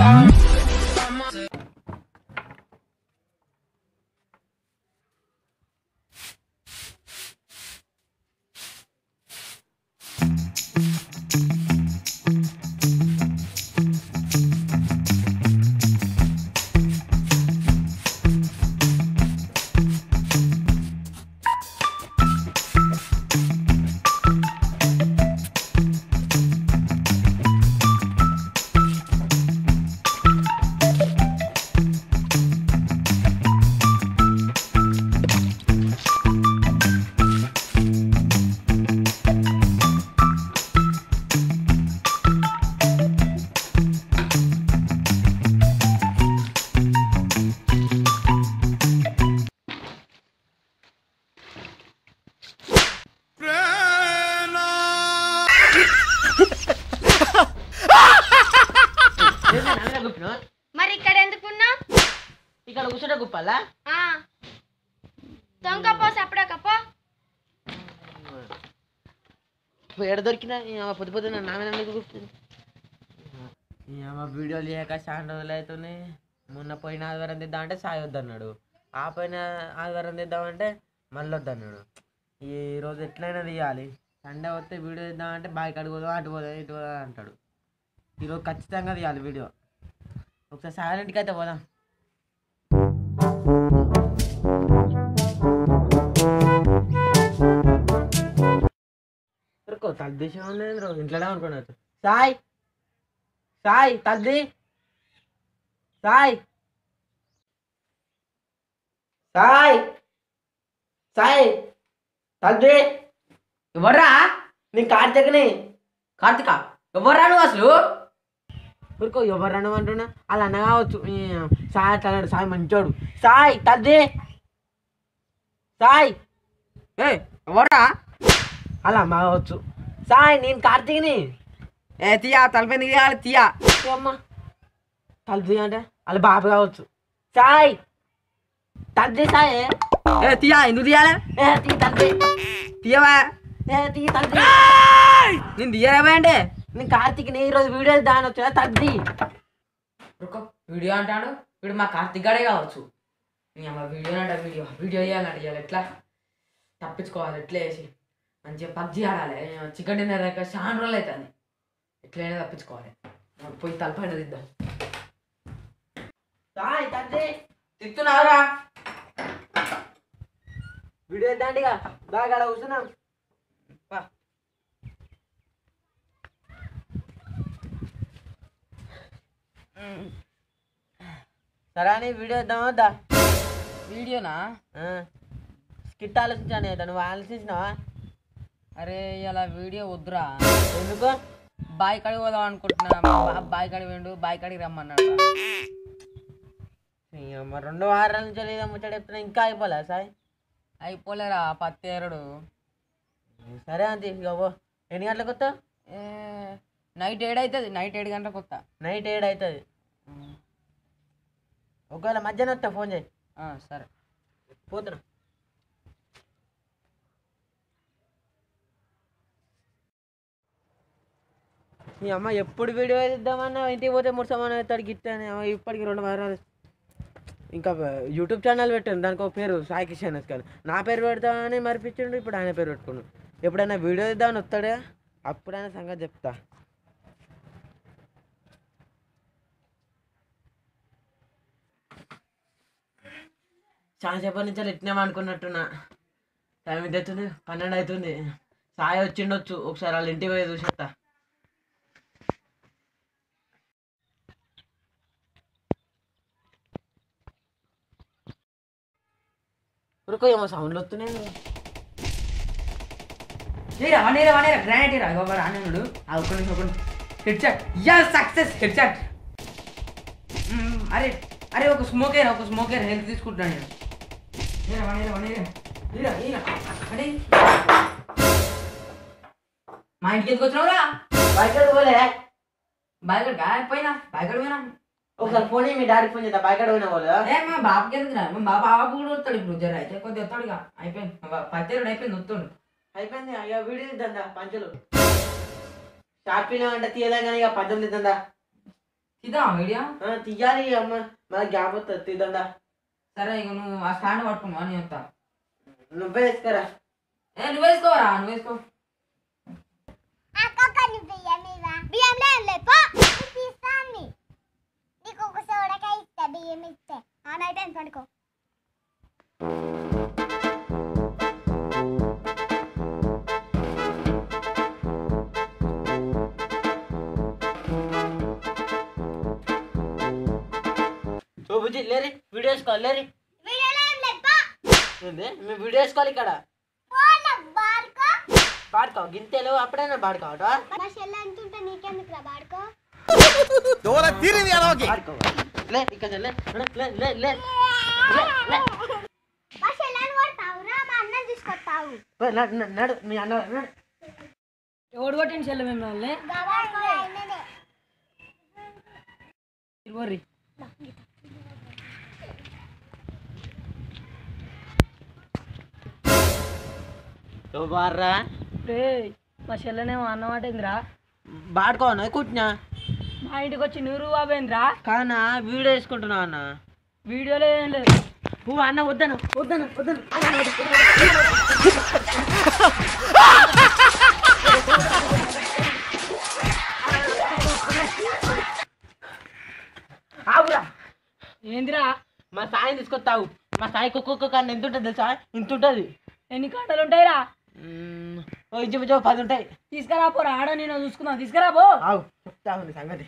మరి ఇక్కడ ఎందుకున్నా ఇక్కడ కూర్చుంటే గుప్పాలా దొంగపో సపడకపో ఎడ దొరికినా పొద్దు పొద్దున నా మీద ఎందుకు గుర్తుంది వీడియోలు చేయక చాలా రోజులు అవుతున్నాయి మొన్న పోయిన ఆదివారం తెద్దాం అంటే సాయి వద్దన్నాడు ఆ పోయిన ఆదివారం తెద్దామంటే మళ్ళీ వద్దన్నాడు ఈ రోజు ఎట్లయినా తీయాలి సండే వస్తే వీడియో తెద్దామంటే బాగా అటు పోదాం అటు పోదాం ఇటు పోదాం అంటాడు ఈరోజు ఖచ్చితంగా తీయాలి వీడియో ఒకసారి సైలెంట్కి అయితే పోదాం దొరకవు తద్దేశం ఉన్నది రో ఇంట్లోనే అనుకున్నారు సాయ్ సాయ్ తద్ది సాయ్ సాయ్ సాయ్ తద్ది ఎవర్రా నీ కార్తీకని కార్తీక ఎవర్రా నువ్వు అసలు ఊరుకో ఎవరు అన్నం అంటున్నా అలా అన్న కావచ్చు ఈ సాయ్ అట్లా అన్నాడు సాయ్ మంచోడు సాయ్ తద్ది సాయ్ ఏ ఎవర్రా అలా అమ్మ కావచ్చు సాయ్ నేను కార్తీక్ని ఏ తీయా తలపైన తీయాలి తీయా అమ్మ తలుపు తీయ అంటే వాళ్ళ బాబు కావచ్చు సాయ్ తల్లి సాయ్ ఏ తీయా ఎందుకు తీయాలి ఏ తీ తల్లి తీయవా ఏ తీ తల్లి నేను తీయరాబా అంటే నేను కార్తీక్ని ఈరోజు వీడియో దాని వచ్చిన తద్ది వీడియో అంటాడు వీడు మా కార్తీక్ గడే కావచ్చు నీ అమ్మ వీడియో అంట వీడియో వీడియో చేయాలంట ఇవాళ ఎట్లా తప్పించుకోవాలి ఎట్లా వేసి మంచిగా పబ్జి ఆడాలి చికెన్ డిన్నర్ అయితే చాలా రోజులు అవుతుంది ఎట్లయినా తప్పించుకోవాలి మనం పోయి తలపైన దిద్దాం తిత్తున్నావురా వీడియో ఇద్దాండిగా బాగా అలా కూర్చున్నాం పా. సరే అని వీడియో ఇద్దామా వద్దా వీడియోనా స్కిట్ ఆలోచించాను కదా నువ్వు ఆలోచించినావా అరే ఇలా వీడియో వద్దురా ఎందుకు బాయ్ కాడికి పోదాం అనుకుంటున్నా మా బాబు బాయ్ కాడికి పోయిండు బాయ్ కాడికి రమ్మన్నాడు రా. నీ అమ్మ రెండు వారాల నుంచి లేదా ముచ్చట చెప్తున్నా ఇంకా అయిపోలే సాయి అయిపోలేరా పత్తి ఎరడు సరే అంతే ఇక పో ఎన్ని గంటలకు వస్తావు ఏ, నైట్ ఏడు అవుతుంది నైట్ ఏడు గంటలకు వస్తా నైట్ ఏడు అవుతుంది ఒకవేళ మధ్యాహ్నం వస్తా ఫోన్ చేయి ఆ, సరే పోతున్నా మీ అమ్మ ఎప్పుడు వీడియో ఇద్దామన్నా ఇంటికి పోతే మూడు సమానం అవుతాడు గిట్టాను ఇప్పటికి రెండు వారాలు ఇంకా యూట్యూబ్ ఛానల్ పెట్టాను దానికి ఒక పేరు సాయి కిషన్ కానీ నా పేరు పెడతామని మరిపించిండు ఇప్పుడు ఆయన పేరు పెట్టుకున్నాడు ఎప్పుడైనా వీడియో ఇద్దామని వస్తాడా అప్పుడైనా సంగతి చెప్తా చాలా సేపటి నుంచి ఎట్టినాం అనుకున్నట్టున్నా టైం ఎంత అవుతుంది పన్నెండు అవుతుంది సాయి వచ్చిండొచ్చు ఒకసారి వాళ్ళ ఇంటికి పోయి చూసేస్తా ఉరుకో ఏమో సౌండ్లు వస్తున్నాయి నీరా వనీరా వనీరా గ్రానైట్ రా గోబర్ ఆనందుడు ఆ ఒక్క నిమిషం ఒక్క head shot yeah success head shot అరే అరే ఒక స్మోకేర్ ఒక స్మోకేర్ హెల్త్ తీసుకుంటున్నాను నేను నీరా వనీరా వనీరా నీరా నీరా అరే మా ఇంటికి ఎందుకు వచ్చినావురా బయట పోలే బాయ్గడ్ పోయినా బాయ్గడ్ పోయినా ఒకసారి ఫోన్ మీ డాడీ ఫోన్ చేద్దా బయట పోయినా పోలే ఏ మా బాబుకి ఎందుకు రా మా బాబు కూడా వస్తాడు ఇప్పుడు జర అయితే కొద్దిగా వస్తాడు ఇక అయిపోయింది మా పత్తేరుడు అయిపోయింది వస్తాడు అయిపోయింది అయ్యా వీడియో ఇద్దా పంచులు షార్ట్ ఫిలిం అంటే తీయలే కానీ ఇక పంచులు ఇద్దా ఇద్దామా వీడియో ఆ, తీయాలి అమ్మ మన గ్యాప్ వస్తుంది తీద్దా సరే ఇక నువ్వు ఆ స్టాండ్ పట్టుకున్నావా నేను వస్తా నువ్వే వేసుకురా ఏ నువ్వు వేసుకోరా నువ్వు వేసుకో బియ్యంలో ఏం లేదు పో. తీస్తాను నీకు ఒక సోడకాయ ఇస్తా బియ్యం ఇస్తే ఆ నైట్ ఎంత పడుకో ఓ బుజ్జి లేరి వీడియో వేసుకోవాలి లేరి వీడియోలో ఏం లేదు పో. ఏంది మేము వీడియో వేసుకోవాలి ఇక్కడ పోనా బాడుకో పాడుకోవు గింతేలు అప్పుడైనా పాడుకోవట మా చెల్లి అంటుంటే నీకెందుకు రా బాడుకో పాడుకోవు లే ఇక్కడ లే లే, లే లే లే లే లే మా చెల్లని కొడతావురా మా అన్నం తీసుకొస్తావు ఓ, నడు, నడు, నడు మీ అన్న నడు. ఎవడు కొట్టింది చెల్లె మేము వాళ్ళే బాడుకో అయినదే ఇరువర్రి ఓ బార్రా మా చెల్లెనేమో అన్నమాటేంద్రా పాడుకోను కూర్చున్నా మా ఇంటికి వచ్చి నూరు బాబేంద్రా కానా వీడియో వేసుకుంటున్నావు అన్న వీడియోలో ఏం లేదు ఓ అన్న వద్దను వద్దను వద్దను ఆవురా ఏందిరా మా సాయం తీసుకొస్తావు మా సాయి కుక్క కన్నా ఎంత ఉంటుంది తెలుసా ఇంత ఉంటుంది ఎన్ని కాంటలు ఉంటాయిరా మ్మ్. ఓ ఇంచు ఇంచు పది ఉంటాయి తీసుకురా పోరా ఆడ నేను చూసుకుందాం తీసుకురా పో ఆవు చెప్తావు నీ సంగతి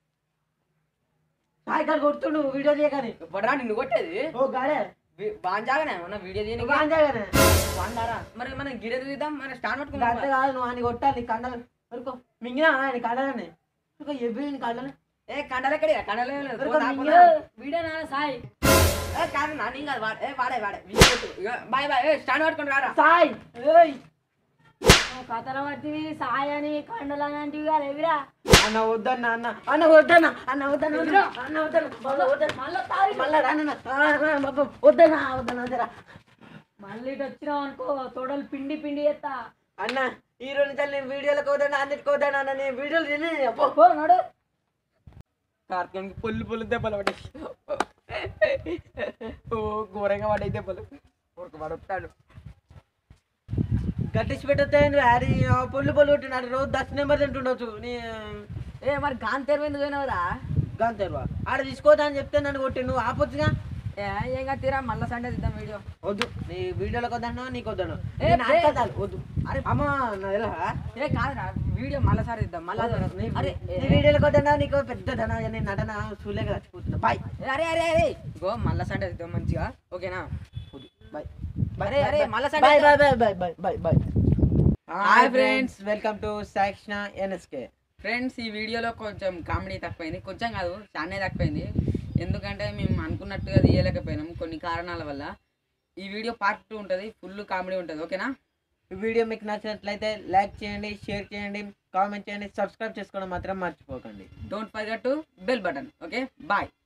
సాయి కాడ కొడుతుండు వీడియో చేయగానే ఎప్పుడరా నిన్ను కొట్టేది ఓ గాడే బాంజాగానే ఉన్న వీడియో తీయని నువ్వు అంజాగానే బాండారా మరి మనం గిడె తీద్దాం మన స్టాండ్ అంతే పట్టుకుందాం కాదు నువ్వు ఆయన కొట్టాలి నీ కండలు వరకు మింగినా ఆయన కండలని వరకు ఎవ్వి నీ కండలు ఏ కండలు ఎక్కడి కండలు ఏం లేదు. ఎవరికో పో, నా పో, మింగే. నా. వీడియో నాన్న సాయి ఏ కాదు నా నేను కాదు వాడే ఏ వాడే వాడే వీడియో కొట్టు. ఇగో, బాయ్ బాయ్ ఏ స్టాండ్ పట్టుకొని రారా సాయి ఏయ్ నువ్వు కథల పట్టివి సాయి అని కండలు అని అంటివి కాదు ఎవిరా అన్న వద్దన్న అన్న అన్న వద్దన్న అన్న వద్దన్న వద్దన్న అన్న వద్దన్న బాబా వద్దన్న మళ్ళీ తారి మళ్ళా రానన్న ఆ, ఆ, బాబా వద్దన్న వద్దన్న వద్దరా మళ్ళీ ఇటు వచ్చినావు అనుకో తోడలు పిండి పిండి చేస్తా అన్న ఈ రెండు సార్లు నేను వీడియోలకు వద్దన్న అన్నిటికి వద్దన్న అన్న నేను వీడియోలు తిని అప్పో పో నడు కార్తీకానికి పొల్లు పొల్లు దెబ్బలు పడ్డాయి ఓ ఘోరంగా పడ్డాయి దెబ్బలు ఊరికి వాడు వస్తాడు గట్టించి పెట్టొద్దు అది పొల్లు పొల్లు కొట్టినాడు రోజు దశ నెంబర్ తింటుండొచ్చు నీ ఏ మరి గాన్ తెరువు ఎందుకు పోయినావురా గాంతేరువా ఆడ తీసుకోదా అని చెప్తే నన్ను కొట్టి నువ్వు ఆపొచ్చుగా ఏ ఏం కాదు తీరా మళ్ళా సండే తీద్దాం వీడియో వద్దు నీ వీడియోలకు వద్దన్నా నీకు వద్దను ఏ, నేను ఏ. ఆడతాను, వద్దు అరే అమ్మ నా తెలుసా ఏ కాదురా వీడియో మళ్ళా సారి తీద్దాం మళ్ళా నీ అరే నీ వీడియోలకు వద్దన్నా నీకు పెద్ద ధన నేను నటన చూలేక చచ్చిపోతున్నా బాయ్ ఏ, అరే అరే అరే గో మళ్ళా సండే తీద్దాం మంచిగా ఓకేనా బాయ్ అరే అరే మళ్ళా bye Sunday bye bye bye bye bye bye hi friends welcome to సాక్షణ ఎన్ఎస్కే ఫ్రెండ్స్ ఈ వీడియోలో కొంచెం కామెడీ తక్కువైంది కొంచెం కాదు చానే తక్కువైంది ఎందుకంటే మేము అనుకున్నట్టుగా తీయలేకపోయినాం కొన్ని కారణాల వల్ల ఈ వీడియో పార్ట్ టూ ఉంటుంది ఫుల్ కామెడీ ఉంటుంది ఓకేనా ఈ వీడియో మీకు నచ్చినట్లయితే లైక్ చేయండి షేర్ చేయండి కామెంట్ చేయండి సబ్స్క్రైబ్ చేసుకోవడం మాత్రం మర్చిపోకండి don't forget to bell button okay bye